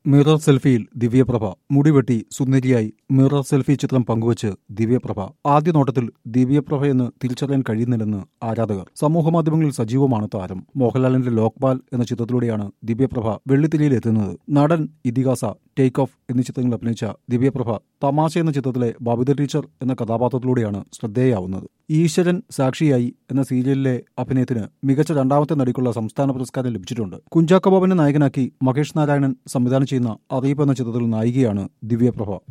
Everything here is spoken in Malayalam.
മിറർ സെൽഫിയിൽ ദിവ്യപ്രഭ മുടിവെട്ടി സുന്ദരിയായി മിറർ സെൽഫി ചിത്രം പങ്കുവച്ച് ദിവ്യപ്രഭ ആദ്യ നോട്ടത്തിൽ ദിവ്യപ്രഭയെന്ന് തിരിച്ചറിയാൻ കഴിയുന്നില്ലെന്ന് ആരാധകർ സമൂഹമാധ്യമങ്ങളിൽ സജീവമാണ് താരം മോഹൻലാലിന്റെ ലോക്പാൽ എന്ന ചിത്രത്തിലൂടെയാണ് ദിവ്യപ്രഭ വെള്ളിത്തിരിയിൽ എത്തുന്നത് നടൻ ഇതിഹാസ ടേക്ക് ഓഫ് എന്നീ ചിത്രങ്ങളിൽ അഭിനയിച്ച ദിവ്യപ്രഭ തമാശ എന്ന ചിത്രത്തിലെ ബബിത ടീച്ചർ എന്ന കഥാപാത്രത്തിലൂടെയാണ് ശ്രദ്ധേയാവുന്നത് ഈശ്വരൻ സാക്ഷിയായി എന്ന സീരിയലിലെ അഭിനയത്തിന് മികച്ച രണ്ടാമത്തെ നടിക്കുള്ള സംസ്ഥാന പുരസ്കാരം ലഭിച്ചിട്ടുണ്ട് കുഞ്ചാക്കോ ബോബനെ നായകനാക്കി മഹേഷ് നാരായണൻ സംവിധാനം ചെയ്യുന്ന അറിയിപ്പ് എന്ന ചിത്രത്തിൽ നായികയാണ് ദിവ്യപ്രഭ